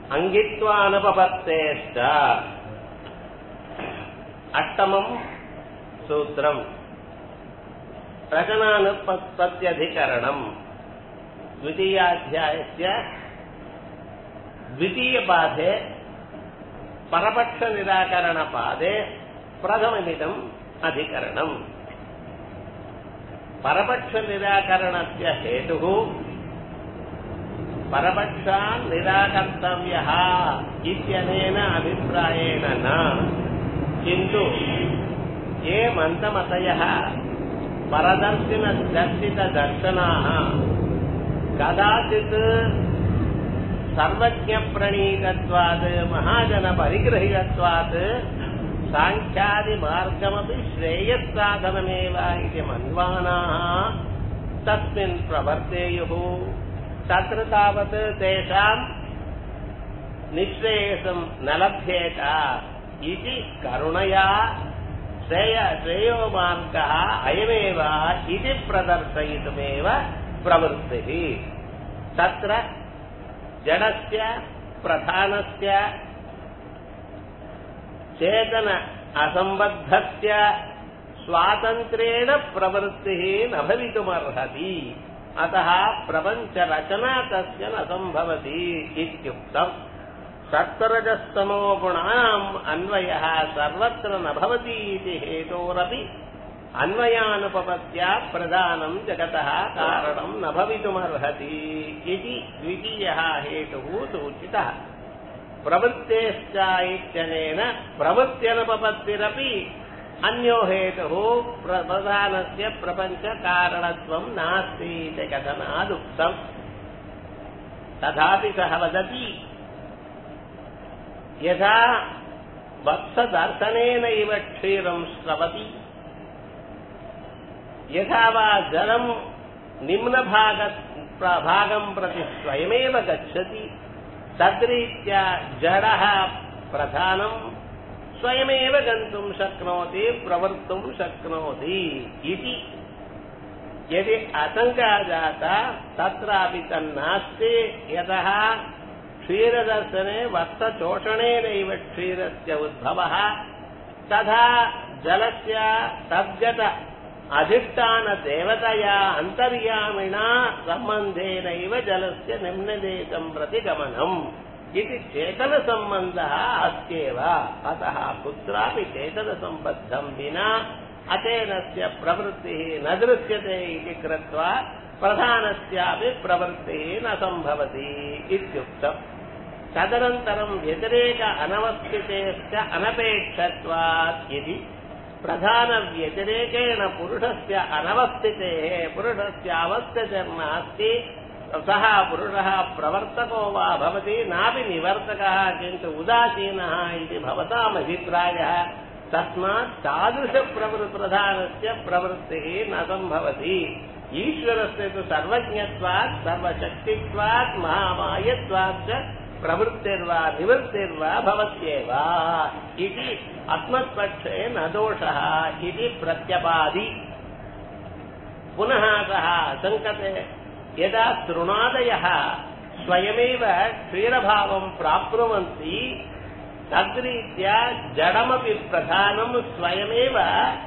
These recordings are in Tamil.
अङ्गित्वानुपपत्तेश्च अष्टमम् सूत्रम् रचनानुपत्त्यधिकरणम् द्वितीयाध्यायस्य द्वितीयपाठे परपक्षनिराकरणपादे प्रथममिदम् अधिकरणम् परपक्षनिराकरणस्य हेतुः परपक्षान् निराकर्तव्यः इत्यनेन अभिप्रायेण न किन्तु ये मन्तमतयः परदर्शिनदर्शितदर्शनाः कदाचित् सर्वज्ञप्रणीतत्वात् महाजनपरिगृहीतत्वात् साङ्ख्यादिमार्गमपि श्रेयस्साधनमेव इति मन्वानाः तस्मिन् प्रवर्तेयुः तत्र तावत् तेषाम् निःश्रेयसम् न लभ्येत इति करुणया श्रेय श्रेयो मार्गः अयमेव इति प्रदर्शयितुमेव प्रवृत्तिः तत्र जडस्य प्रधानस्य चेतन असम्बद्धस्य स्वातन्त्र्येण प्रवृत्तिः न भवितुमर्हति अतः प्रपञ्चरचना तस्य न सम्भवति इत्युक्तम् सत्तरजस्तमो गुणानाम् अन्वयः सर्वत्र न भवति इति हेतोरपि अन्वयानुपपत्या प्रधानम् जगतः कारणम् न भवितुमर्हति इति द्वितीयः हेतुः सूचितः प्रवृत्तेश्च इत्यनेन प्रवृत्त्यनुपपत्तिरपि अन्यो हेतुः प्रधानस्य प्रपञ्चकारणत्वम् नास्ति इति कथनादुक्तम् तथापि सः वदति यथा वत्सदर्शनेनैव क्षीरम् स्रवति यथा वा जलम् निम्नभाग भागम् प्रति स्वयमेव गच्छति तद्रीत्या जडः प्रधानम् स्वयमेव गन्तुम् शक्नोति प्रवर्तुम् शक्नोति इति यदि आशङ्का जाता तत्रापि तन्नास्ति यतः क्षीरदर्शने वत्सचोषणेनैव क्षीरस्य उद्भवः तथा जलस्य तद्गत अधिष्ठानदेवतया अन्तर्यामिणा सम्बन्धेनैव जलस्य निम्नदेशम् प्रति गमनम् इति चेतनसम्बन्धः अस्त्येव अतः कुत्रापि चेतनसम्बद्धम् विना अचेनस्य प्रवृत्तिः न दृश्यते इति कृत्वा प्रधानस्यापि प्रवृत्तिः न सम्भवति इत्युक्तम् तदनन्तरम् व्यतिरेक अनवस्थितेश्च अनपेक्षत्वात् इति प्रधानव्यतिरेकेण पुरुषस्य अनवस्थितेः पुरुषस्य अवस्थितिर्नास्ति सः पुरुषः प्रवर्तको वा भवति नापि निवर्तकः किन्तु उदासीनः इति भवतामभिप्रायः तस्मात् तादृशप्रवृत्प्रधानस्य प्रवृत्तिः न सम्भवति ईश्वरस्य तु सर्वज्ञत्वात् सर्वशक्तित्वात् महामायत्वात् च प्रवृत्तिर्वा निवृत्तिर्वा भवत्येव इति अस्मत्पक्षे न दोषः इति प्रत्यपादि पुनः सः शङ्कते यदा तृणादयः स्वयमेव क्षीरभावम् प्राप्नुवन्ति तद्रीत्या जडमपि प्रधानम् स्वयमेव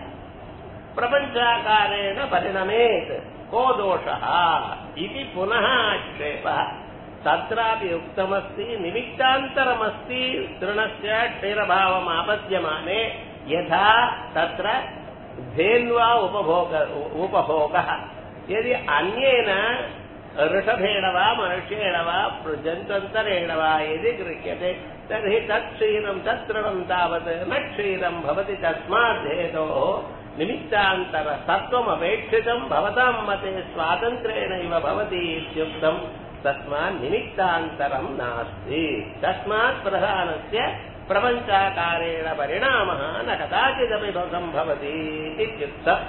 प्रपञ्चाकारेण परिणमेत् को दोषः इति पुनः आक्षेपः तत्रापि उक्तमस्ति निमित्तान्तरमस्ति तृणस्य क्षीरभावमापद्यमाने यथा तत्र धेन्वा उपभोग उपभोगः यदि अन्येन ऋषभेण वा मनुष्येण वा जन्तन्तरेण वा यदि गृह्यते तर्हि तत् क्षीरम् तत्तृणम् तावत् न क्षीरम् भवति तस्मात् हेतोः निमित्तान्तरसत्त्वमपेक्षितम् भवताम् मते स्वातन्त्र्येणैव भवति इत्युक्तम् तस्मात् निमित्तान्तरम् नास्ति तस्मात् प्रधानस्य प्रपञ्चाकारेण परिणामः न कदाचिदपि सम्भवति इत्युक्तम्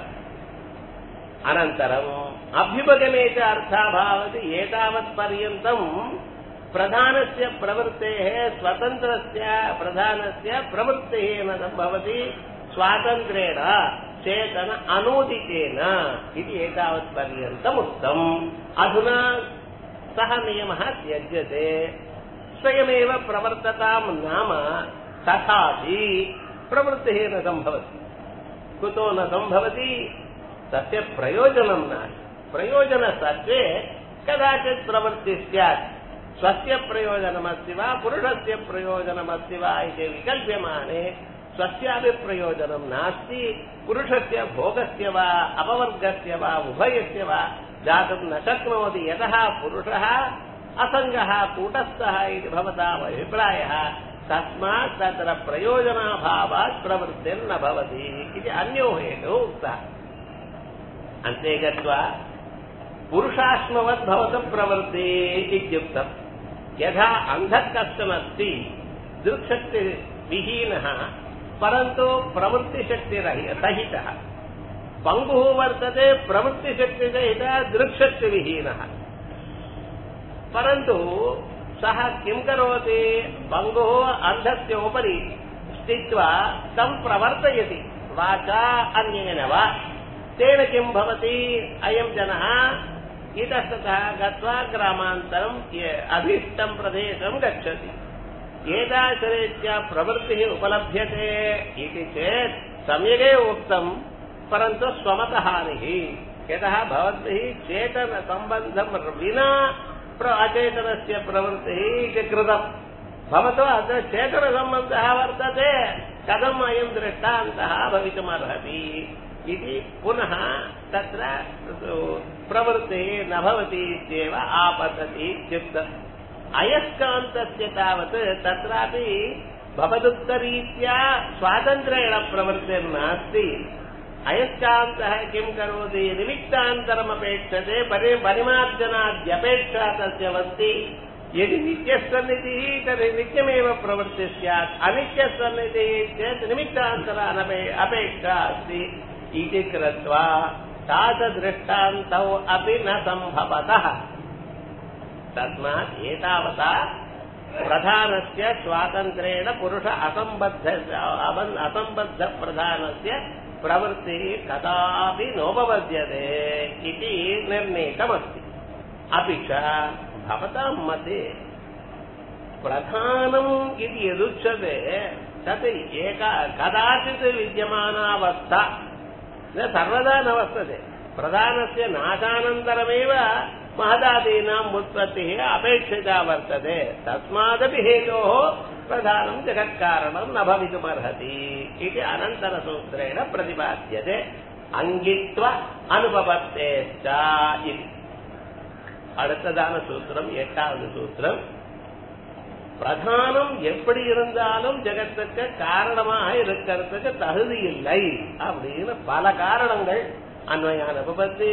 अनन्तरम् अभ्युपगमे च अर्थाभावति एतावत्पर्यन्तम् प्रधानस्य प्रवृत्तेः स्वतन्त्रस्य प्रधानस्य प्रवृत्तिः न सम्भवति स्वातन्त्र्येण चेतन अनूदितेन इति एतावत्पर्यन्तम् उक्तम् अधुना सः नियमः त्यज्यते स्वयमेव प्रवर्तताम् नाम तथापि प्रवृत्तिः न सम्भवति कुतो न सम्भवति तस्य प्रयोजनं नास्ति प्रयोजनसत्त्वे कदाचित् प्रवृत्तिः स्यात् स्वस्य प्रयोजनमस्ति वा पुरुषस्य प्रयोजनमस्ति वा इति विकल्प्यमाने स्वस्यापि प्रयोजनं नास्ति पुरुषस्य भोगस्य वा अपवर्गस्य वा उभयस्य वा दातुं न शक्नोति यतः पुरुषः असङ्गः कूटस्थः इति भवताम् अभिप्रायः तस्मात् तत्र प्रयोजनाभावात् प्रवृत्तिर्न भवति इति अन्यो हेतुः उक्तः अन्ते गत्वा पुरुषाश्मवत् भवतः प्रवृत्ति इत्युक्तम् यथा अन्धः कश्चनस्ति दृक्शक्तिविहीनः परन्तु प्रवृत्तिशक्तिरहितः पङ्गुः वर्तते प्रवृत्तिशक्तिसहितः दृक्शक्तिविहीनः परन्तु सः किं करोति पङ्गुः अन्धस्य उपरि स्थित्वा तं प्रवर्तयति वाचा अन्येन वा तेन किं भवति अयं जनः इतस्ततः गत्वा ग्रामान्तरम् अभीष्टं प्रदेशं गच्छति एतादृशरीत्या प्रवृत्तिः उपलभ्यते इति चेत् सम्यगेव उक्तम् परन्तु स्वमतहानिः यतः भवद्भिः चेतनसम्बन्धं विना अचेतनस्य प्रवृत्तिः इति कृतम् भवतो अत्र चेतनसम्बन्धः वर्तते कथम् अयं दृष्टान्तः भवितुमर्हति इति पुनः तत्र प्रवृत्तिः न भवति इत्येव आपतति इत्युक्तम् अयस्कान्तस्य तावत् तत्रापि भवदुक्तरीत्या स्वातन्त्र्येण प्रवृत्तिर्नास्ति अयस्कान्तः किं करोति निमित्तान्तरमपेक्षते परि परिमार्जनाद्यपेक्षा तस्य वस्ति यदि नित्यस्सन्निधिः तर्हि नित्यमेव प्रवृत्तिः स्यात् अनित्यस्सन्निधिः चेत् निमित्तान्तरानपे अपेक्षा अस्ति इति कृत्वा तादृष्टान्तौ अपि न सम्भवतः तस्मात् एतावता प्रधानस्य स्वातन्त्र्येण पुरुष असम्बद्ध असम्बद्धप्रधानस्य प्रवृत्तिः कदापि नोपपद्यते इति निर्णीतमस्ति अपि च भवतां मते प्रधानम् इति यदुच्यते तत् एका कदाचित् विद्यमानावस्था सर्वदा न वर्तते प्रधानस्य नाशानन्तरमेव महदादीनाम् उत्पत्तिः अपेक्षिता वर्तते तस्मादपि हेतोः प्रधानं जगत्कारणं न भवितुमर्हति इति अनन्तरसूत्रेण प्रतिपाद्यते अङ्गित्व अनुपपत्तेश्च इति அடுத்ததான சூத்திரம் எட்டாவது சூத்திரம் பிரதானம் எப்படி இருந்தாலும் ஜெகத்துக்கு காரணமாக இருக்கிறதுக்கு தகுதி இல்லை அப்படின்னு பல காரணங்கள் அன்வயான உபபத்தி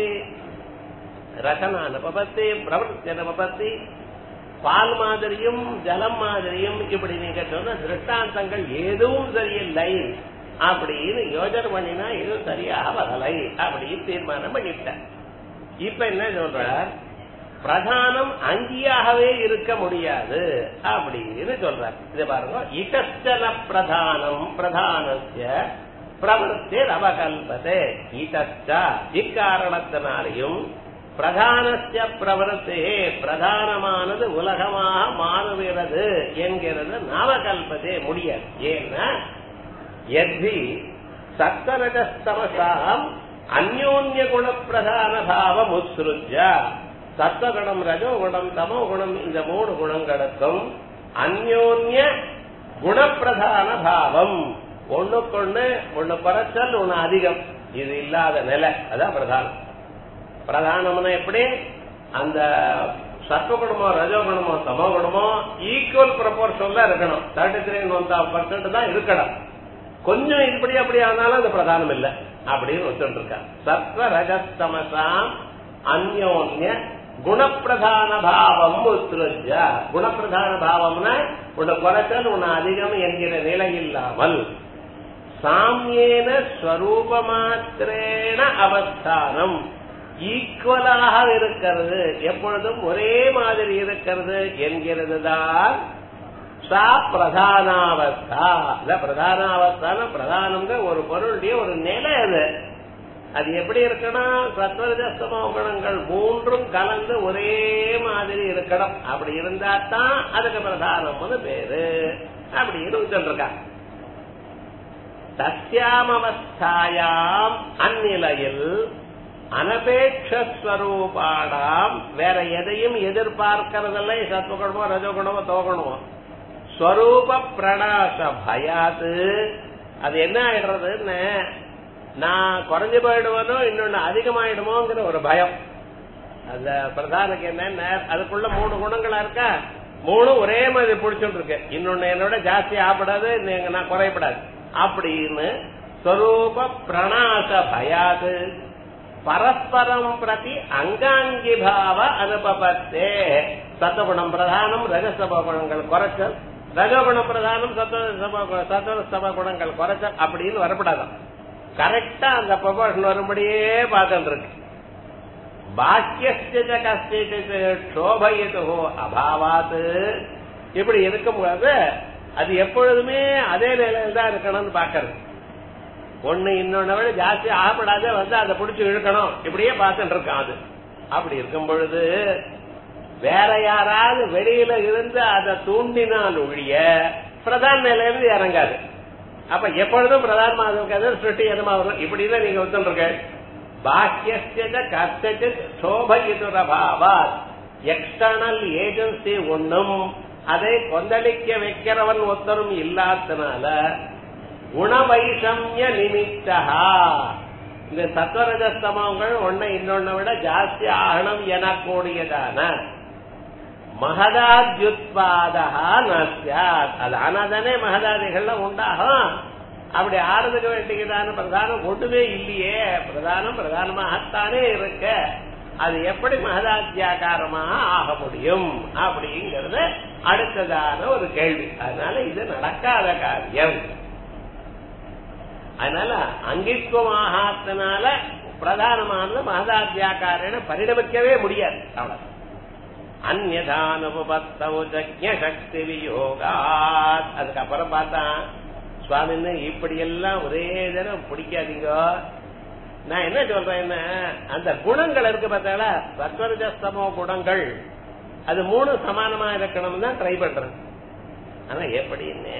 ரசன அனுபவத்தி பிரவருத்தி அனுபவத்தி பால் மாதிரியும் ஜலம் மாதிரியும் இப்படி நீங்க சொன்ன திருஷ்டாந்தங்கள் எதுவும் சரியில்லை அப்படின்னு யோஜனை பண்ணினா எதுவும் சரியாக வரலை அப்படின்னு தீர்மானம் பண்ணிட்டேன் இப்ப என்ன சொல்றார் பிரதானம் அங்கியாகவே இருக்க முடியாது அப்படின்னு சொல்றார் இது பாருங்க இட்டஸ்டல பிரதானம் பிரதானஸ்ய பிரவருத்தி அவகல்பதே இட்டஸ்ட இக்காரணத்தினாலையும் பிரதானஸ்ய பிரவருத்தி பிரதானமானது உலகமாக மாறுகிறது என்கிறது நாமகல்பதே முடியாது ஏன்னா எத்தி சத்தரஜஸ்தமசாம் அந்யோன்ய குண பிரதான பாவம் உத்ருஜ சத்வகுணம் ரஜோகுணம் தமோகுணம் இந்த மூணு குணங்களுக்கும் அந்யோன்ய குணப்பிரதான பாவம் ஒண்ணுக்கொண்ணு ஒண்ணு குறைச்சல் ஒண்ணு அதிகம் இது இல்லாத நிலை அதான் பிரதானம் பிரதானம்னா எப்படி அந்த சத்வகுணமோ ரஜோகுணமோ தமோகுணமோ ஈக்குவல் ப்ரொபோர்ஷன்ல இருக்கணும் தேர்ட்டி த்ரீ ஒன் பர்சன்ட் தான் இருக்கணும் கொஞ்சம் இப்படி அப்படி ஆனாலும் அது பிரதானம் இல்லை அப்படின்னு வச்சுட்டு இருக்கா சத்வ ரஜஸ்தமசாம் அந்யோன்ய குணப்பிரதான பாவம் உத்ருஜ குணப்பிரதான பாவம்னா உன்னை குறைச்சல் உன்னை அதிகம் என்கிற நிலை இல்லாமல் சாமியேன ஸ்வரூப மாத்திரேன அவஸ்தானம் ஈக்குவலாக இருக்கிறது எப்பொழுதும் ஒரே மாதிரி இருக்கிறது என்கிறது தான் சா பிரதானாவஸ்தா இல்ல பிரதானாவஸ்தான பிரதானம்ங்க ஒரு பொருளுடைய ஒரு நிலை அது அது எப்படி இருக்கணும் சத்வரஜஸ்தமோ குணங்கள் மூன்றும் கலந்து ஒரே மாதிரி இருக்கணும் அப்படி இருந்தா தான் அதுக்கு பிரதானம்னு பேரு அப்படி இருக்காங்க தஸ்யாமவஸ்தாயாம் அந்நிலையில் அனபேட்சஸ்வரூபாடாம் வேற எதையும் எதிர்பார்க்கறதில்லை சத்வகுணமோ ரஜகுணமோ தோகணுமோ ஸ்வரூப பிரணாச பயாது அது என்ன ஆயிடுறதுன்னு நான் குறைஞ்சு போயிடுவனோ இன்னொன்னு அதிகமாயிடுமோங்கிற ஒரு பயம் அந்த பிரதானுக்கு என்ன அதுக்குள்ள மூணு குணங்களா இருக்கா மூணு ஒரே மாதிரி பிடிச்சுட்டு இருக்கு இன்னொன்னு என்னோட ஜாஸ்தி ஆகப்படாது நான் குறையப்படாது அப்படின்னு ஸ்வரூப பிரணாச பயாது பரஸ்பரம் பிரதி அங்காங்கி பாவ அனுபவத்தே சத்தகுணம் பிரதானம் ரஜசப குணங்கள் குறைச்சல் ரஜகுணம் பிரதானம் சத்துவ சப குணங்கள் குறைச்சல் அப்படின்னு வரப்படாதான் கரெக்டா அந்த ப்ரொபோஷன் வரும்படியே பார்த்துட்டு இருக்கு பாக்கிய கஷ்டோபயதோ அபாவாத்து இப்படி இருக்கும்போது அது எப்பொழுதுமே அதே நிலையில தான் இருக்கணும்னு பாக்குறது ஒண்ணு இன்னொன்னு விட ஜாஸ்தி ஆகப்படாத வந்து அதை பிடிச்சி இழுக்கணும் இப்படியே பார்த்துட்டு இருக்கான் அது அப்படி இருக்கும் பொழுது வேற யாராவது வெளியில இருந்து அதை தூண்டினால் ஒழிய பிரதான் நிலையிலிருந்து இறங்காது அப்ப எப்பொழுதும் பிரதானமா இருக்காது சுட்டி எதமா வரும் இப்படிதான் நீங்க ஒத்துருக்க பாக்கிய கஷ்டத்து சோபயிதுரபாவா எக்ஸ்டர்னல் ஏஜென்சி ஒண்ணும் அதை கொந்தளிக்க வைக்கிறவன் ஒருத்தரும் இல்லாதனால குணவைஷமிய நிமித்தா இந்த சத்வரஜஸ்தமங்கள் ஒன்ன இன்னொன்ன விட ஜாஸ்தி ஆகணும் எனக்கூடியதான மகதாத்யுத்பாதா நசியாத் அது ஆனாதானே மகதாதிகள்ல உண்டாகும் அப்படி ஆறுதலுக்கு வேண்டியதான பிரதானம் ஒன்றுமே இல்லையே பிரதானம் பிரதானமாகத்தானே இருக்க அது எப்படி மகதாத்தியாகாரமாக ஆக முடியும் அப்படிங்கறது அடுத்ததான ஒரு கேள்வி அதனால இது நடக்காத காரியம் அதனால அங்கித்துவமாகத்தினால பிரதானமானது மகதாத்தியாக்காரன பரிணமிக்கவே முடியாது அவ்வளவு அந்நதானுபத்தவுஜக்ய சக்தி வியோகாத் அதுக்கப்புறம் பார்த்தா சுவாமின்னு இப்படி எல்லாம் ஒரே தினம் பிடிக்காதீங்க நான் என்ன சொல்றேன் என்ன அந்த குணங்கள் இருக்கு பார்த்தால சத்வரஜஸ்தமோ குணங்கள் அது மூணு சமானமா இருக்கணும் தான் ட்ரை பண்றேன் ஆனா எப்படின்னு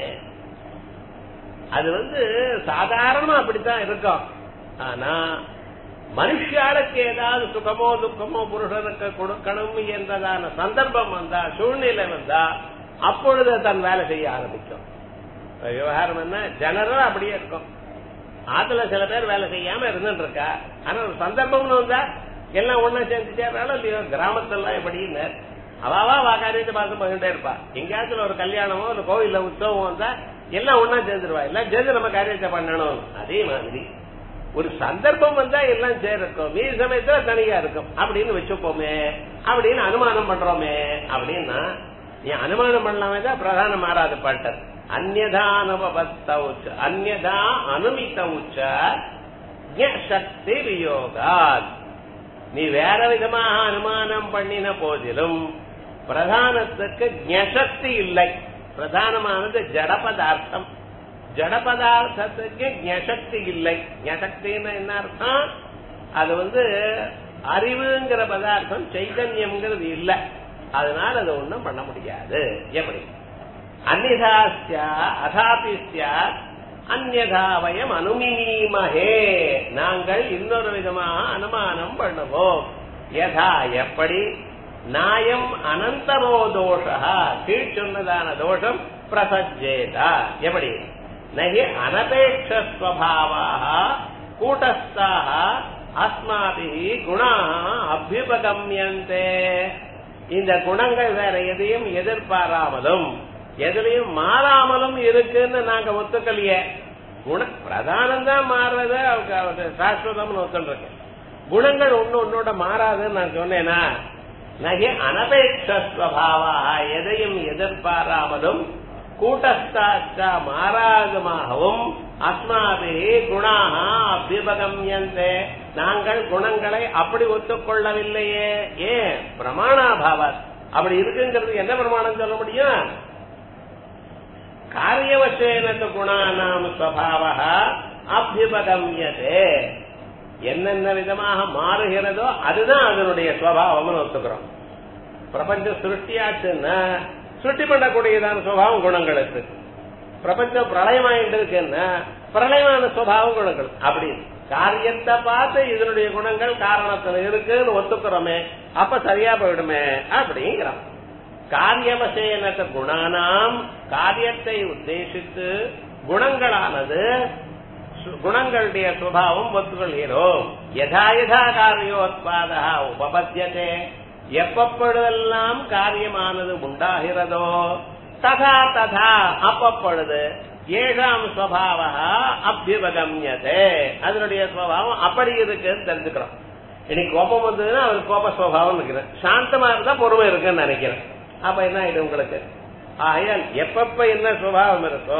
அது வந்து சாதாரணமா அப்படித்தான் இருக்கும் ஆனா மனுஷாளுக்கு ஏதாவது சுகமோ துக்கமோ புருஷனுக்கு கொடுக்கணும் என்றதான சந்தர்ப்பம் வந்தா சூழ்நிலை வந்தா அப்பொழுது தன் வேலை செய்ய ஆரம்பிக்கும் விவகாரம் என்ன ஜெனரல் அப்படியே இருக்கும் ஆத்துல சில பேர் வேலை செய்யாம இருந்துட்டு இருக்கா ஆனா ஒரு சந்தர்ப்பம்னு வந்தா எல்லாம் ஒண்ணா சேர்ந்து சேர்றாலும் இல்லையோ கிராமத்தெல்லாம் எப்படின்னு அவாவா வா காரியத்தை பார்த்து போயிட்டே இருப்பா எங்கேயாச்சும் ஒரு கல்யாணமோ ஒரு கோவில்ல உற்சவம் வந்தா எல்லாம் ஒன்னா சேர்ந்துருவா எல்லாம் சேர்ந்து நம்ம காரியத்தை பண்ணணும் அதே மாதிரி ஒரு சந்தர்ப்பம் வந்தா எல்லாம் சேருக்கும் மீதி சமயத்துல தனியா இருக்கும் அப்படின்னு வச்சுப்போமே அப்படின்னு அனுமானம் பண்றோமே அப்படின்னா நீ அனுமானம் பண்ணலாமே தான் பிரதானம் மாறாது பாட்டர் அந்நதானுபவத்தவுச்ச அந்நதா அனுமித்தவுச்ச சக்தி வியோகாத் நீ வேற விதமாக அனுமானம் பண்ணின போதிலும் பிரதானத்துக்கு ஞசக்தி இல்லை பிரதானமானது ஜட பதார்த்தம் ஜட பதார்த்தத்துக்கு ஞசக்தி இல்லை ஞசக்தின்னு என்ன அர்த்தம் அது வந்து அறிவுங்கிற பதார்த்தம் சைதன்யம்ங்கிறது இல்ல அதனால அது ஒண்ணும் பண்ண முடியாது எப்படி அந்நிதாஸ்யா அதாபி அந்நதா வயம் அனுமினீமஹே நாங்கள் இன்னொரு விதமாக அனுமானம் பண்ணுவோம் யதா எப்படி நாயம் அனந்தமோ தோஷா கீழ் சொன்னதான தோஷம் பிரசஜேதா எப்படி நகி அனபேட்சஸ்வபாவாக கூட்டஸ்தாக அஸ்மாபி குணா அபியுபகமியந்தே இந்த குணங்கள் வேற எதையும் எதிர்பாராமலும் எதுலயும் மாறாமலும் இருக்குன்னு நாங்க ஒத்துக்கலையே குண பிரதானம் தான் மாறுறது அவங்க சாஸ்வதம்னு ஒத்துருக்கு குணங்கள் ஒண்ணு ஒன்னோட மாறாதுன்னு நான் சொன்னேனா நகை அனபேட்சஸ்வபாவா எதையும் எதிர்பாராமலும் கூட்டஸ்தாச்சா மாறாதமாகவும் அஸ்மாபி குணாக அபிபகமியந்தே நாங்கள் குணங்களை அப்படி ஒத்துக்கொள்ளவில்லையே ஏன் பிரமாணாபாவத் அப்படி இருக்குங்கிறது என்ன பிரமாணம் சொல்ல முடியும் காரியவசேன குணானாம் ஸ்வபாவ அபியுபகமியதே என்னென்ன விதமாக மாறுகிறதோ அதுதான் அதனுடைய சுவாவம்னு ஒத்துக்கிறோம் பிரபஞ்சம் சிருஷ்டியாச்சுன்னா சிருஷ்டி பண்ணக்கூடியதான சுவாவம் குணங்களுக்கு பிரபஞ்சம் பிரளயமாயிட்டு இருக்குன்னா பிரளயமான சுவாவம் குணங்கள் அப்படி காரியத்தை பார்த்து இதனுடைய குணங்கள் காரணத்துல இருக்குன்னு ஒத்துக்கிறோமே அப்ப சரியா போயிடுமே அப்படிங்கிறான் காரியவசேனத்த குணானாம் காரியத்தை உத்தேசித்து குணங்களானது குணங்களுடைய சுபாவம் ஒத்துக்கொள்கிறோம் யதா யதா காரியோத்பாதா உபபத்தியதே எப்பப்பொழுதெல்லாம் காரியமானது உண்டாகிறதோ ததா ததா அப்பப்பொழுது ஏழாம் சுவாவ அபியுபகமியதே அதனுடைய சுவாவம் அப்படி இருக்குன்னு தெரிஞ்சுக்கிறோம் இன்னைக்கு கோபம் வந்ததுன்னா அவர் கோப சுவாவம் இருக்கிறேன் சாந்தமா இருந்தா பொறுமை இருக்குன்னு நினைக்கிறேன் அப்ப என்ன ஆயிடும் உங்களுக்கு ஆகையால் எப்பப்ப என்ன சுபாவம் இருக்கோ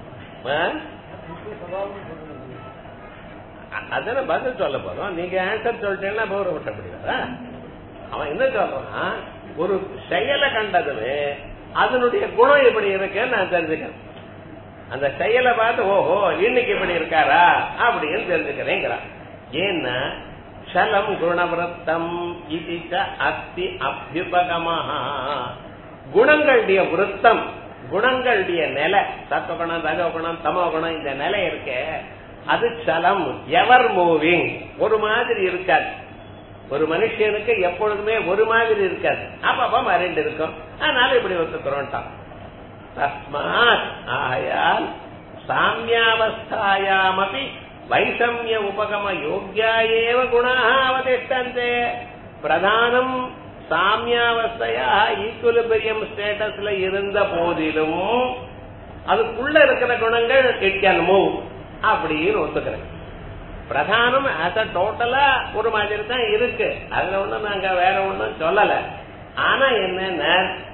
அதான பதில் சொல்ல போறோம் நீங்க ஆன்சர் சொல்லிட்டீங்கன்னா பௌரவ விட்டப்படுகிறதா அவன் என்ன சொல்றான் ஒரு செயலை கண்டதுமே அதனுடைய குணம் எப்படி இருக்குன்னு நான் தெரிஞ்சுக்கிறேன் அந்த செயலை பார்த்து ஓஹோ இன்னைக்கு இப்படி இருக்காரா அப்படின்னு தெரிஞ்சுக்கிறேங்கிறான் ஏன்னா க்ஷலம் குணவிரத்தம் இது அஸ்தி அபியுபகமஹா குணங்களுடைய விருத்தம் குணங்களுடைய நிலை சத்வகுணம் ரஜகுணம் தமோகுணம் இந்த நிலை இருக்க அது சலம் எவர் மூவிங் ஒரு மாதிரி இருக்காது ஒரு மனுஷனுக்கு எப்பொழுதுமே ஒரு மாதிரி இருக்காது அப்பப்ப மறைந்து இருக்கும் அதனால இப்படி ஒத்துக்கிறோம்ட்டான் தஸ்மாத் ஆயால் சாமியாவஸ்தாயாமபி வைஷமிய உபகம யோக்கியா ஏவ குணாக அவதிஷ்டந்தே பிரதானம் சாமியாவஸ்தையா ஈக்குவலிபிரியம் ஸ்டேட்டஸ்ல இருந்த போதிலும் அதுக்குள்ள இருக்கிற குணங்கள் இட் கேன் மூவ் அப்படின்னு ஒத்துக்கிறேன் பிரதானம் ஆஸ் அ டோட்டலா ஒரு மாதிரி தான் இருக்கு அதுல ஒண்ணும் நாங்க வேற ஒண்ணும் சொல்லல ஆனா என்னன்னா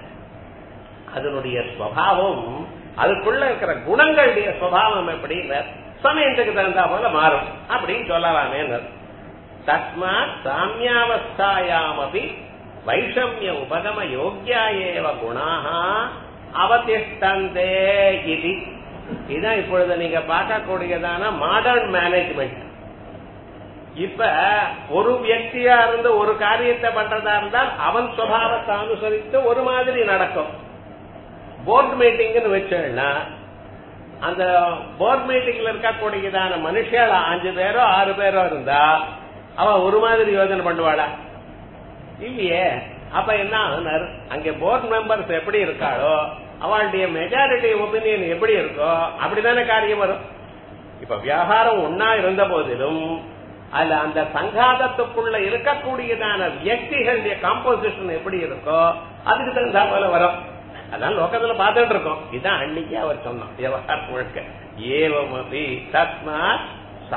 அதனுடைய சுவாவம் அதுக்குள்ள இருக்கிற குணங்களுடைய சுவாவம் எப்படின்னு சமயத்துக்கு தகுந்தா போல மாறும் அப்படின்னு சொல்லலாமே தஸ்மாத் சாமியாவஸ்தாயாமபி வைஷமிய உபகம யோக்கியா ஏவ குணாக அவதிஷ்டந்தே இது இதான் இப்பொழுது நீங்க பார்க்கக்கூடியதான மாடர்ன் மேனேஜ்மெண்ட் இப்ப ஒரு வியக்தியா இருந்து ஒரு காரியத்தை பண்றதா இருந்தால் அவன் சுவாவத்தை அனுசரித்து ஒரு மாதிரி நடக்கும் போர்டு மீட்டிங்னு வச்சேன்னா அந்த போர்ட் மீட்டிங்ல இருக்கக்கூடியதான மனுஷால அஞ்சு பேரோ ஆறு பேரோ இருந்தா அவன் ஒரு மாதிரி யோஜனை பண்ணுவாளா இல்லையே அப்ப என்ன ஆகுனர் அங்க போர்ட் மெம்பர்ஸ் எப்படி இருக்காளோ அவளுடைய மெஜாரிட்டி ஒப்பீனியன் எப்படி இருக்கோ அப்படித்தானே காரியம் வரும் இப்ப வியாபாரம் ஒன்னா இருந்த போதிலும் அதுல அந்த சங்காதத்துக்குள்ள இருக்கக்கூடியதான வியக்திகளுடைய காம்போசிஷன் எப்படி இருக்கோ அதுக்கு தகுந்தா போல வரும் அதான் லோகத்துல பார்த்துட்டு இருக்கோம் இதான் அன்னைக்கு அவர் சொன்னோம் விவகாரம் முழுக்க ஏவமபி தஸ்மாத்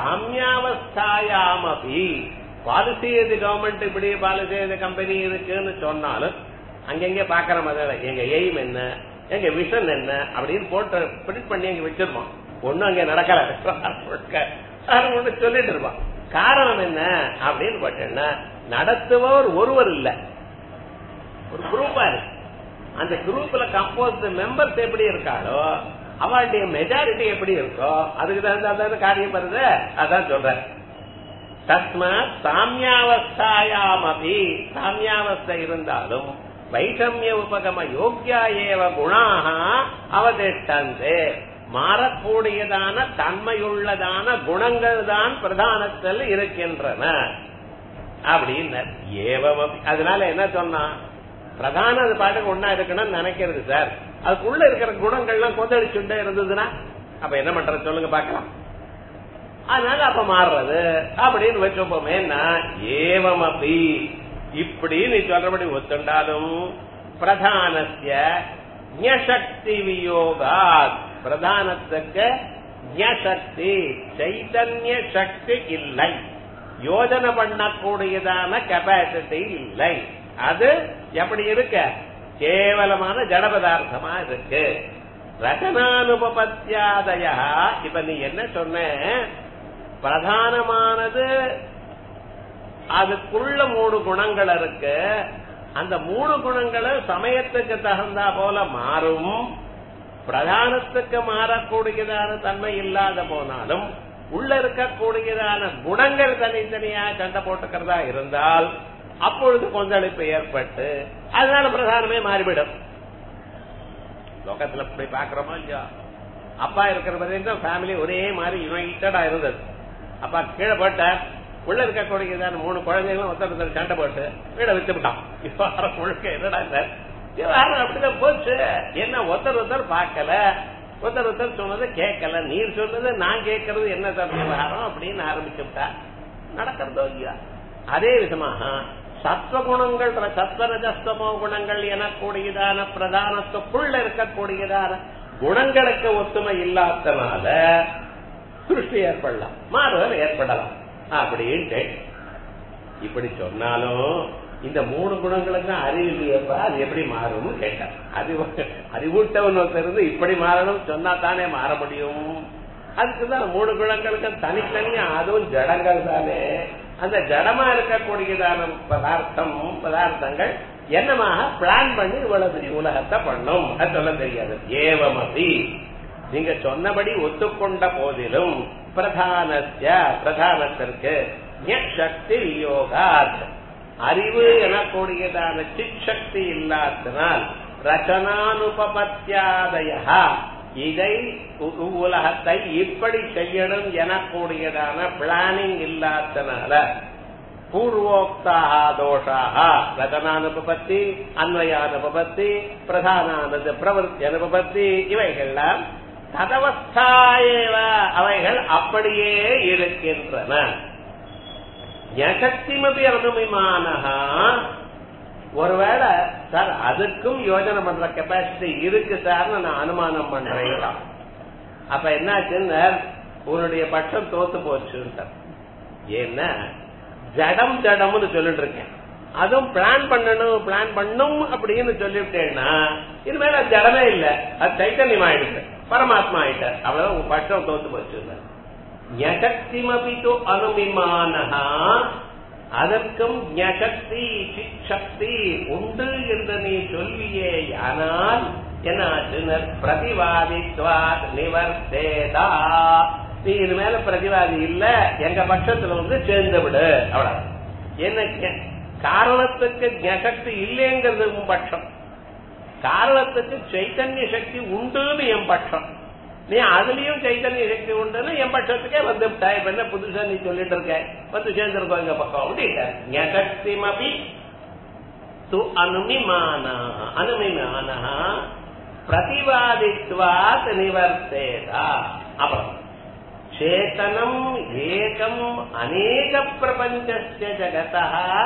சாமியாவஸ்தாயாமபி பாலிசி எது கவர்மெண்ட் இப்படி பாலிசி எது கம்பெனி இருக்குன்னு சொன்னாலும் அங்கங்க பாக்குற மாதிரி எங்க எய்ம் என்ன எங்க விஷன் என்ன அப்படின்னு போட்டு பிரிண்ட் பண்ணி அங்க வச்சிருப்போம் ஒண்ணும் அங்க நடக்கல ஒண்ணு சொல்லிட்டு இருப்பான் காரணம் என்ன அப்படின்னு பார்த்தீங்கன்னா நடத்துவோர் ஒருவர் இல்ல ஒரு குரூப்பா இருக்கு அந்த குரூப்ல கம்போஸ் மெம்பர்ஸ் எப்படி இருக்காளோ அவளுடைய மெஜாரிட்டி எப்படி இருக்கோ அதுக்கு தகுந்த காரியம் வருது அதான் சொல்றேன் தஸ்மாத் சாமியாவஸ்தாயாமபி சாமியாவஸ்தை இருந்தாலும் வைஷமிய உபகம யோக்கியா ஏவ குணாக அவதிஷ்டந்தே மாறக்கூடியதான தன்மையுள்ளதான குணங்கள் தான் பிரதானத்தில் இருக்கின்றன அப்படின்னு ஏவம் அதனால என்ன சொன்னா பிரதான அது பாட்டுக்கு ஒன்னா இருக்கணும்னு நினைக்கிறது சார் அதுக்குள்ள இருக்கிற குணங்கள்லாம் கொந்தளிச்சுட்டே இருந்ததுன்னா அப்ப என்ன பண்றது சொல்லுங்க பாக்கலாம் அதனால அப்ப மாறுறது அப்படின்னு வச்சோப்போமே ஏவம் அப்படி இப்படி நீ சொல்றபடி ஒத்துண்டாலும் பிரதானத்திய ஞசக்தி வியோகா பிரதானத்துக்கு ஞசக்தி சைதன்ய சக்தி இல்லை யோஜனை பண்ணக்கூடியதான கெப்பாசிட்டி இல்லை அது எப்படி இருக்க கேவலமான ஜட பதார்த்தமா இருக்கு ரகனானுபத்தியாதய இப்ப நீ என்ன சொன்ன பிரதானமானது அதுக்குள்ள மூணு குணங்கள் இருக்கு அந்த மூணு குணங்களும் சமயத்துக்கு தகுந்தா போல மாறும் பிரதானத்துக்கு மாறக்கூடியதான தன்மை இல்லாத போனாலும் உள்ள இருக்கக்கூடியதான குணங்கள் தனித்தனியா சண்டை போட்டுக்கிறதா இருந்தால் அப்பொழுது கொந்தளிப்பு ஏற்பட்டு அதனால பிரதானமே மாறிவிடும் லோகத்துல போய் பாக்குறோமோ இல்லையா அப்பா இருக்கிற வரைக்கும் ஃபேமிலி ஒரே மாதிரி யுனைட்டடா இருந்தது அப்பா கீழே போட்டார் உள்ள இருக்கக்கூடியதான மூணு குழந்தைகளும் ஒருத்தர் ஒருத்தர் சண்டை போட்டு வீட வித்து விட்டான் விவகாரம் முழுக்க என்னடா இந்த விவகாரம் அப்படிதான் போச்சு என்ன ஒருத்தர் ஒருத்தர் பார்க்கல ஒருத்தர் ஒருத்தர் சொன்னது கேட்கல நீர் சொன்னது நான் கேட்கறது என்ன சார் விவகாரம் அப்படின்னு ஆரம்பிச்சு விட்டா நடக்கிறதோ இல்லையா அதே விதமாக சத்வகுணங்கள் சத்வரஜஸ்தமோ குணங்கள் எனக்கூடியதான பிரதானத்துக்குள்ள இருக்கக்கூடியதான குணங்களுக்கு ஒத்துமை இல்லாதனால சிருஷ்டி ஏற்படலாம் மாறுதல் ஏற்படலாம் அப்படின்ட்டு இப்படி சொன்னாலும் இந்த மூணு குணங்களுக்கு அறிவு இல்லையப்பா அது எப்படி மாறும்னு கேட்டார் அறிவு அறிவூட்டவன் ஒருத்தர் இருந்து இப்படி மாறணும் சொன்னா தானே மாற முடியும் அதுக்குதான் மூணு குணங்களுக்கு தனித்தனியா அதுவும் ஜடங்கள் தானே அந்த ஜடமா இருக்கக்கூடியதான பதார்த்தம் பதார்த்தங்கள் என்னமாக பிளான் பண்ணி இவ்வளவு பெரிய உலகத்தை பண்ணும் அது சொல்ல தெரியாது ஏவமதி நீங்க சொன்னபடி ஒத்துக்கொண்ட போதிலும் பிரதானஸ்ய பிரதானத்திற்கு சக்தி வியோகாத் அறிவு எனக்கூடியதான சிக்ஷக்தி இல்லாதனால் ரச்சனானுபபத்தியாதய இதை உலகத்தை இப்படி செய்யணும் எனக்கூடியதான பிளானிங் இல்லாதனால பூர்வோக்தாக தோஷாக ரச்சனானுபபத்தி அன்வயானுபபத்தி பிரதானானது பிரவருத்தி அனுபபத்தி இவைகள்லாம் ததவஸ்தாயேவ அவைகள் அப்படியே இருக்கின்றன யசக்திமபி அனுமிமானஹா ஒருவேளை சார் அதுக்கும் யோஜனை பண்ற கெப்பாசிட்டி இருக்கு சார் நான் அனுமானம் பண்றேன் அப்ப என்னாச்சுன்னு உன்னுடைய பட்சம் தோத்து போச்சுன்ட்ட ஏன்னா ஜடம் ஜடம்னு சொல்லிட்டு இருக்கேன் அதுவும் பிளான் பண்ணணும் பிளான் பண்ணும் அப்படின்னு சொல்லிவிட்டேன்னா இனிமேல் அது ஜடமே இல்ல அது சைத்தன்யம் ஆயிடுச்சு பரமாத்மா ஆயிட்டார் அவ்வளவு உங்க பட்சம் தோத்து போச்சு ஞசக்திமபி து அனுமிமானஹா அதற்கும் ஞசக்தி சிக்ஷக்தி உண்டு என்று நீ சொல்வியே ஆனால் என்ன பிரதிவாதித்வாத் நிவர்த்தேதா நீ இது மேல பிரதிவாதி இல்ல எங்க பட்சத்துல வந்து சேர்ந்து விடு அவ்வளவு என்ன காரணத்துக்கு ஞசக்தி இல்லைங்கிறது உன் பட்சம் காரணத்துக்கு சைத்தன்ய சக்தி உண்டுன்னு என் பட்சம் நீ அதுலயும் சைத்தன்ய சக்தி உண்டுன்னு என் பட்சத்துக்கே வந்து விட்டா இப்ப என்ன புதுசா நீ சொல்லிட்டு இருக்க வந்து சேர்ந்திருக்கோம் எங்க பக்கம் அப்படின்ட்டி து அனுமிமான அனுமிமான பிரதிவாதித்வாத் நிவர்த்தேதா அப்புறம் சேத்தனம் ஏகம் அநேக பிரபஞ்ச ஜகதா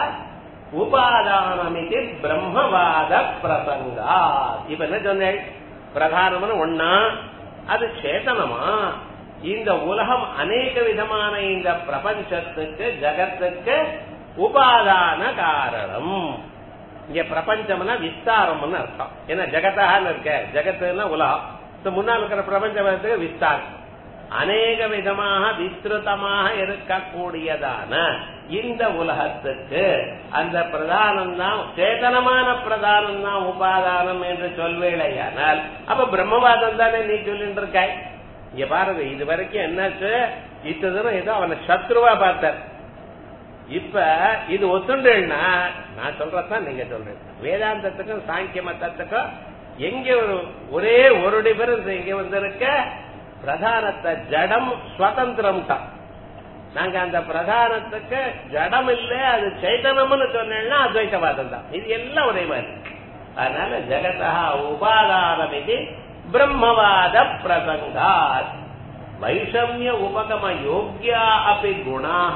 உபாதானமிதி பிரம்மவாத பிரசங்கா இப்ப என்ன சொன்னேன் பிரதானம்னு ஒன்னா அது சேத்தனமா இந்த உலகம் அநேக விதமான இந்த பிரபஞ்சத்துக்கு ஜகத்துக்கு உபாதான காரணம் இங்க பிரபஞ்சம்னா விஸ்தாரம்னு அர்த்தம் ஏன்னா ஜெகத்தான்னு இருக்க ஜெகத்துன்னா உலகம் முன்னால் இருக்கிற பிரபஞ்சத்துக்கு விஸ்தாரம் அநேக விதமாக விஸ்திருத்தமாக இருக்கக்கூடியதான இந்த உலகத்துக்கு அந்த பிரதானம் தான் சேதனமான பிரதானம் தான் உபாதானம் என்று சொல்வேளையானால் அப்ப பிரம்மவாதம் தானே நீ சொல்லிட்டு இருக்காய் இங்க பாருங்க இது வரைக்கும் என்னாச்சு இத்தனை ஏதோ அவனை சத்ருவா பார்த்தார் இப்ப இது ஒத்துண்டேன்னா நான் சொல்றதான் நீங்க சொல்றேன் வேதாந்தத்துக்கும் சாங்கிய மதத்துக்கும் எங்க ஒரு ஒரே ஒரு டிஃபரன்ஸ் இங்க வந்திருக்க பிரதானத்தை ஜடம் சுதந்திரம் தான் நாங்க அந்த பிரதானத்துக்கு ஜடம் இல்ல அது சைதனம்னு சொன்னேன்னா அத்வைத்தவாதம் தான் இது எல்லாம் ஒரே மாதிரி அதனால ஜெகதா உபாதானம் இது பிரம்மவாத பிரசங்காத் வைஷமிய உபகம யோக்கியா அப்படி குணாக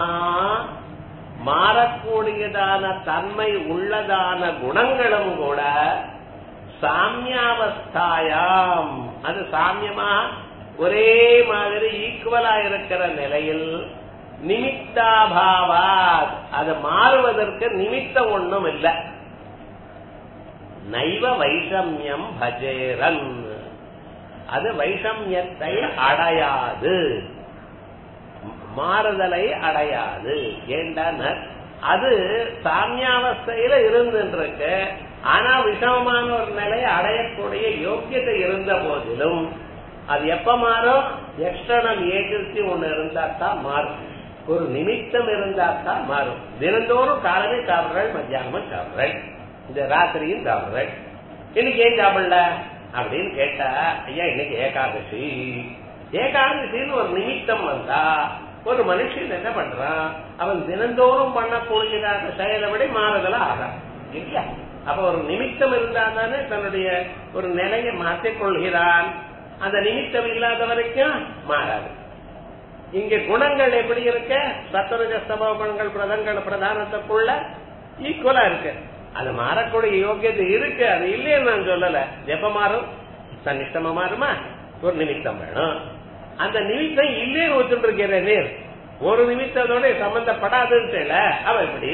மாறக்கூடியதான தன்மை உள்ளதான குணங்களும் கூட சாமியாவஸ்தாயாம் அது சாமியமா ஒரே மாதிரி ஈக்குவலா இருக்கிற நிலையில் நிமித்தாபாவா அது மாறுவதற்கு நிமித்தம் ஒண்ணும் இல்லை நைவ வைஷமியம் பஜேரன் அது வைஷமியத்தை அடையாது மாறுதலை அடையாது ஏண்டான அது சாமியாவஸ்தையில இருந்துருக்கு ஆனா விஷமமான ஒரு நிலையை அடையக்கூடிய யோக்கியத்தை இருந்த போதிலும் அது எப்ப மாறும் எக்ஸ்டர்னல் ஏஜென்சி ஒண்ணு இருந்தா தான் மாறும் ஒரு நிமித்தம் இருந்தா தான் மாறும் தினந்தோறும் காலமே சாப்பிடுறாள் மத்தியானமும் சாப்பிடுறாள் இந்த ராத்திரியும் சாப்பிடுறாள் இன்னைக்கு ஏன் சாப்பிடல அப்படின்னு கேட்டா ஐயா இன்னைக்கு ஏகாதசி ஏகாதசின்னு ஒரு நிமித்தம் வந்தா ஒரு மனுஷன் என்ன பண்றான் அவன் தினந்தோறும் பண்ணக்கூடியதான செயலை விட மாறுதலா ஆகிறான் இல்லையா அப்ப ஒரு நிமித்தம் இருந்தா தானே தன்னுடைய ஒரு நிலையை மாற்றிக் கொள்கிறான் அந்த நிமித்தம் இல்லாத வரைக்கும் மாறாது இங்க குணங்கள் எப்படி இருக்க சத்துரஜ சபவ குணங்கள் பிரதங்கள் பிரதானத்துக்குள்ள ஈக்குவலா இருக்கு அது மாறக்கூடிய யோகியதை இருக்கு அது இல்லைன்னு நான் சொல்லல எப்ப மாறும் தன்னிஷ்டமா மாறுமா ஒரு நிமித்தம் வேணும் அந்த நிமித்தம் இல்லைன்னு வச்சுட்டு இருக்கிற நீர் ஒரு நிமித்தத்தோட சம்பந்தப்படாதுன்னு அவ எப்படி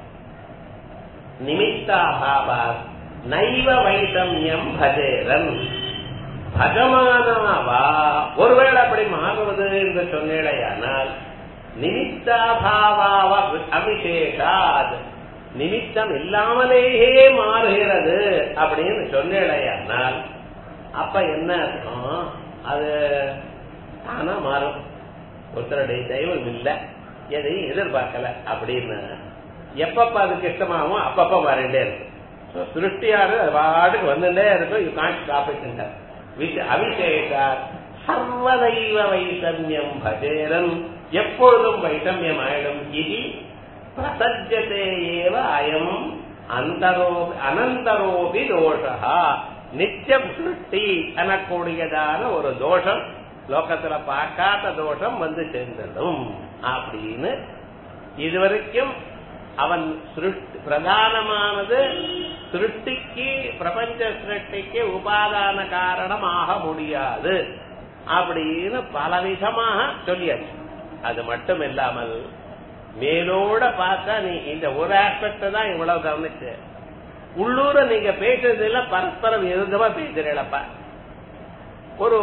நிமித்தாபாவா நைவ வைஷமியம் பஜேரன் பஜமானவா ஒருவேளை அப்படி மாறுவது என்று சொன்னேடையானால் நிமித்தாபாவாவ அபிஷேகாத் நிமித்தம் இல்லாமலேயே மாறுகிறது அப்படின்னு சொன்னேடையானால் அப்ப என்ன அர்த்தம் அது தானா மாறும் ஒருத்தருடைய தெய்வம் இல்ல எதையும் எதிர்பார்க்கல அப்படின்னு எப்பப்ப அதுக்கு இஷ்டமாகும் அப்பப்ப மாறிண்டே இருக்கும் சிருஷ்டியாரு அது பாட்டுக்கு வந்துட்டே இருக்கும் யூ காண்ட் ஸ்டாப் இட் அபிஷேகா சர்வதைவ வைஷமியம் பஜேரன் எப்பொழுதும் வைஷமியம் ஆயிடும் இது பிரசஜதே ஏவ அயம் அந்தரோ அனந்தரோபி தோஷா நித்தியம் சிருஷ்டி எனக்கூடியதான ஒரு தோஷம் லோகத்துல பார்க்காத தோஷம் வந்து சேர்ந்துடும் அப்படின்னு இதுவரைக்கும் அவன் பிரதானமானது சிருஷ்டிக்கு பிரபஞ்ச சிருஷ்டிக்கு உபாதான காரணம் ஆக முடியாது அப்படின்னு பலவிதமாக சொல்லியாச்சு அது மட்டும் இல்லாமல் மேலோட பார்த்தா நீ இந்த ஒரு ஆஸ்பெக்ட் தான் இவ்வளவு கவனிச்சு உள்ளூர நீங்க பேசுறதுல பரஸ்பரம் விருந்தமா பேசுறீங்களப்பா ஒரு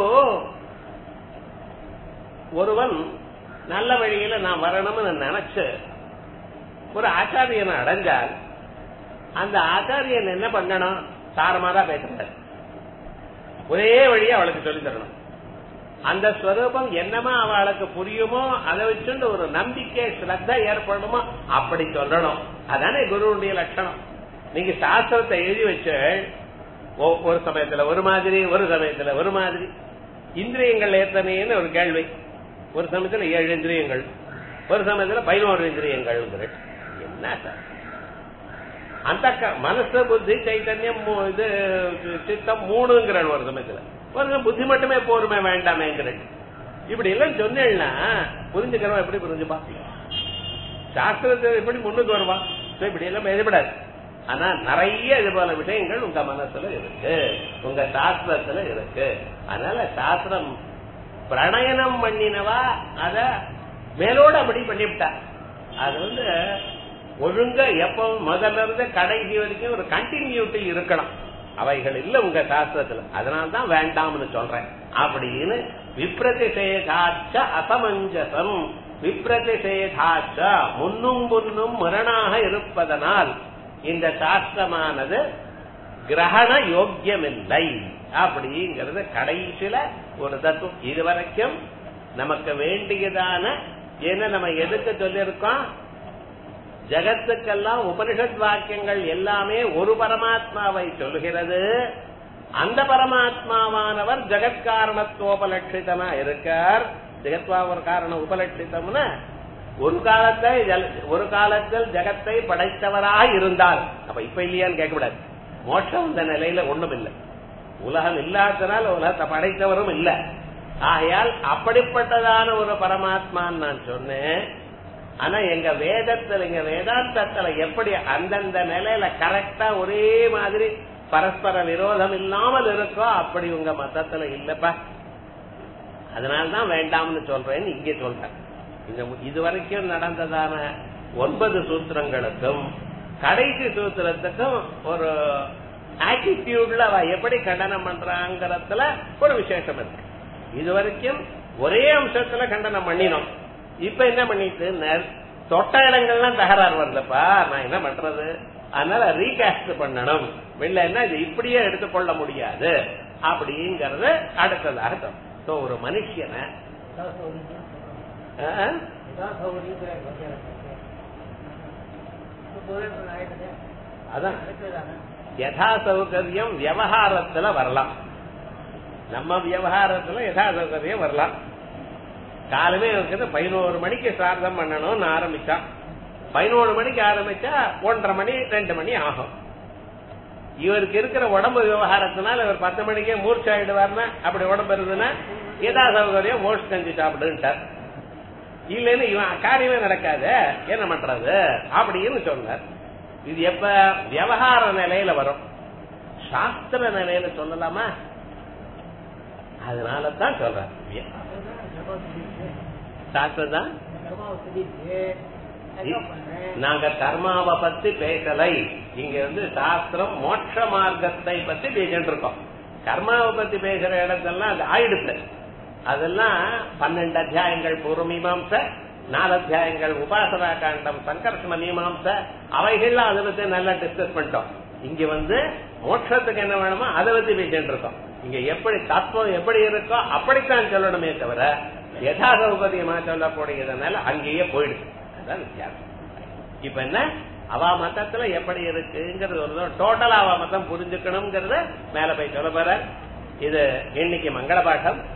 ஒருவன் நல்ல வழியில நான் வரணும்னு நினைச்சு ஒரு ஆச்சாரியனை அடைஞ்சால் அந்த ஆச்சாரியன் என்ன பண்ணணும் சாரமாதா பேசுறாரு ஒரே வழியை அவளுக்கு சொல்லி தரணும் அந்த ஸ்வரூபம் என்னமா அவளுக்கு புரியுமோ அதை வச்சுட்டு ஒரு நம்பிக்கை ஸ்ரத்த ஏற்படணுமோ அப்படி சொல்லணும் அதானே குருவுடைய லட்சணம் நீங்க சாஸ்திரத்தை எழுதி வச்சு ஒரு சமயத்துல ஒரு மாதிரி ஒரு சமயத்துல ஒரு மாதிரி இந்திரியங்கள் எத்தனைன்னு ஒரு கேள்வி ஒரு சமயத்துல ஏழு இந்திரியங்கள் ஒரு சமயத்துல பதினோரு இந்திரியங்கள் என்ன சார் அந்த மனசு புத்தி சைத்தன்யம் இது சித்தம் மூணுங்கிற ஒரு சமயத்துல ஒரு புத்தி மட்டுமே போருமே வேண்டாமேங்கிற இப்படி எல்லாம் சொன்னேன்னா புரிஞ்சுக்கிறவன் எப்படி புரிஞ்சுப்பா சாஸ்திரத்தை எப்படி முன்னுக்கு வருவா இப்படி எல்லாம் எதிர்படாது ஆனா நிறைய இது போல விஷயங்கள் உங்க மனசுல இருக்கு உங்க சாஸ்திரத்துல இருக்கு அதனால சாஸ்திரம் பிரணயனம் பண்ணினவா அத மேலோட அப்படி பண்ணிவிட்டா அது வந்து ஒழுங்க எப்ப முதல்ல இருந்து கடைசி வரைக்கும் ஒரு கண்டினியூட்டி இருக்கணும் அவைகள் இல்ல உங்க சாஸ்திரத்துல அதனால்தான் வேண்டாம்னு சொல்றேன் அப்படின்னு விப்ரதிஷேதாச்ச அசமஞ்சசம் விப்ரதிஷேதாச்ச முன்னும் முன்னும் முரணாக இருப்பதனால் இந்த சாஸ்திரமானது கிரகண யோக்கியமில்லை அப்படிங்கறது கடைசியில ஒரு தத்துவம் இதுவரைக்கும் நமக்கு வேண்டியதான ஏன்னா நம்ம எதுக்கு சொல்லியிருக்கோம் ஜகத்துக்கெல்லாம் உபனிஷத் வாக்கியங்கள் எல்லாமே ஒரு பரமாத்மாவை சொல்கிறது அந்த பரமாத்மாவானவர் ஜெகத்காரணத்துவபலட்சிதமா இருக்கார் ஜெகத்வாவர் காரண உபலட்சிதம்னா ஒரு காலத்தை ஒரு காலத்தில் ஜெகத்தை படைத்தவராக இருந்தால் அப்ப இப்ப இல்லையான்னு கேட்கக்கூடாது மோட்சம் இந்த நிலையில ஒண்ணும் இல்லை உலகம் இல்லாதனால உலகத்தை படைத்தவரும் இல்ல ஆகையால் அப்படிப்பட்டதான ஒரு பரமாத்மான்னு நான் சொன்னேன் ஆனா எங்க வேதத்துல எங்க வேதாந்தத்துல எப்படி அந்தந்த நிலையில கரெக்டா ஒரே மாதிரி பரஸ்பர விரோதம் இல்லாமல் இருக்கோ அப்படி உங்க மதத்துல இல்லப்பா அதனால்தான் வேண்டாம்னு சொல்றேன்னு இங்கே சொல்றேன் இந்த இதுவரைக்கும் நடந்ததான ஒன்பது சூத்திரங்களுக்கும் கடைசி சூத்திரத்துக்கும் ஒரு ஆட்டிடியூட்ல அவ எப்படி கண்டனம் பண்றாங்கிறதுல ஒரு விசேஷம் இருக்கு இதுவரைக்கும் ஒரே அம்சத்துல கண்டனம் பண்ணினோம் இப்ப என்ன பண்ணிட்டு தொட்ட இடங்கள்லாம் தகராறு வருதுப்பா நான் என்ன பண்றது அதனால ரீகாஸ்ட் பண்ணணும் வெளில என்ன இது இப்படியே எடுத்துக்கொள்ள முடியாது அப்படிங்கறது அடுத்ததாக சோ ஒரு மனுஷனை ஆ, அதான் யதா சௌகரியம் விவகாரத்துல வரலாம் நம்ம விவகாரத்துல யதா சௌகரியம் வரலாம் காலமே இருக்குது பதினோரு மணிக்கு சார்தம் பண்ணணும்னு ஆரம்பிச்சான் பதினோரு மணிக்கு ஆரம்பிச்சா ஒன்றரை மணி ரெண்டு மணி ஆகும் இவருக்கு இருக்கிற உடம்பு விவகாரத்தினால இவர் பத்து மணிக்கே மூர்ச்சி ஆயிடுவார்னா அப்படி உடம்பு இருந்ததுன்னா ஏதா சௌகரியம் மோஸ்ட் கஞ்சி சாப்பிடுன்ட்டார் இல்லைன்னு இவன் காரியமே நடக்காது என்ன பண்றது அப்படின்னு சொன்னார் இது எப்ப விவகார நிலையில வரும் சாஸ்திர நிலையில சொல்லலாமா அதனால தான் சொல்றேன் சாஸ்திரம் தான் நாங்க கர்மாவை பத்தி பேசலை இங்க வந்து சாஸ்திரம் மோட்ச மார்க்கத்தை பத்தி பேசிட்டு இருக்கோம் கர்மாவை பத்தி பேசுற இடத்தெல்லாம் அது ஆயிடுச்சு அதெல்லாம் பன்னெண்டு அத்தியாயங்கள் பூர்வ மீமாம்ச நாலு அத்தியாயங்கள் உபாசனா காண்டம் சங்கர்ஷண மீமாம்ச அவைகள்லாம் அதை பத்தி நல்லா டிஸ்கஸ் பண்ணிட்டோம் இங்க வந்து மோட்சத்துக்கு என்ன வேணுமோ அதை பத்தி பேசிட்டு இருக்கோம் இங்க எப்படி தத்துவம் எப்படி இருக்கோ அப்படித்தான் சொல்லணுமே தவிர யதா சௌகரியமா சொல்லக்கூடியதுனால அங்கேயே போயிடுது அதான் வித்தியாசம் இப்ப என்ன அவா மதத்துல எப்படி இருக்குங்கிறது ஒரு டோட்டலா அவா மதம் புரிஞ்சுக்கணுங்கிறத மேல போய் சொல்ல போற இது இன்னைக்கு மங்கள பாட்டம்